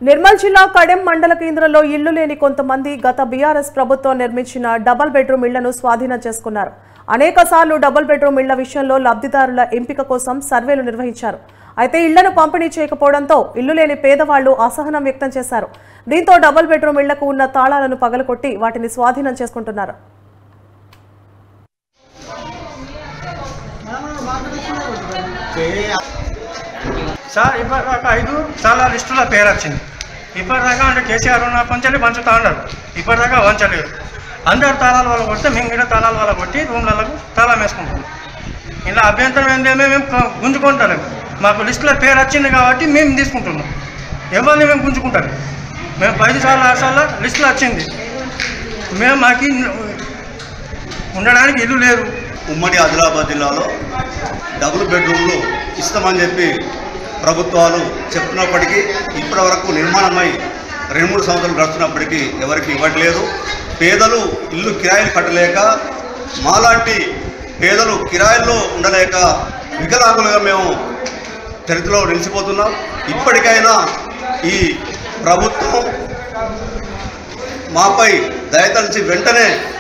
నిర్మల్ జిల్లా కడెం మండల కేంద్రంలో ఇళ్లు లేని కొంతమంది గత బీఆర్ఎస్ ప్రభుత్వం నిర్మించిన డబుల్ బెడ్రూమ్ ఇళ్లను స్వాధీనం చేసుకున్నారు అనేక సార్లు డబుల్ బెడ్రూమ్ ఇళ్ల విషయంలో లబ్ధిదారుల ఎంపిక కోసం సర్వేలు నిర్వహించారు అయితే ఇళ్లను పంపిణీ చేయకపోవడంతో ఇల్లు లేని పేదవాళ్లు అసహనం వ్యక్తం చేశారు దీంతో డబుల్ బెడ్రూమ్ ఇళ్లకు ఉన్న తాళాలను పగలకొట్టి వాటిని స్వాధీనం చేసుకుంటున్నారు సార్ ఇప్పటిదాకా ఐదు చాలా లిస్టులో పేరు వచ్చింది ఇప్పటిదాకా అంటే కేసీఆర్ ఉన్న పంచలే పంచుతా ఉన్నారు ఇప్పటిదాకా వంచలేదు అందరు తాళాల వల్ల కొడితే మేము కూడా తాళాల వల్ల కొట్టి రూమ్లకు తాళం వేసుకుంటాం ఇలా అభ్యంతరం ఏందేమో మేము క- గుంజుకుంటలేము మాకు లిస్టులో పేరు వచ్చింది కాబట్టి మేము తీసుకుంటున్నాం ఎవరిని మేము గుంజుకుంటాం మేము ఐదు సార్లు ఆరు సార్లు లిస్టులో వచ్చింది మేము మాకు ఉండడానికి ఇల్లు లేదు ఉమ్మడి ఆదిలాబాద్ జిల్లాలో డబుల్ బెడ్రూమ్లు ఇస్తామని చెప్పి ప్రభుత్వాలు చెప్తున్నప్పటికీ ఇప్పటి వరకు నిర్మాణమై రెండు మూడు సంవత్సరాలు గడుస్తున్నప్పటికీ ఎవరికి ఇవ్వట్లేదు పేదలు ఇల్లు కిరాయిలు కట్టలేక మాలాంటి పేదలు కిరాయిల్లో ఉండలేక వికలాంగులుగా మేము చరిత్రలో నిలిచిపోతున్నాం ఇప్పటికైనా ఈ ప్రభుత్వం మాపై దయతలిచి వెంటనే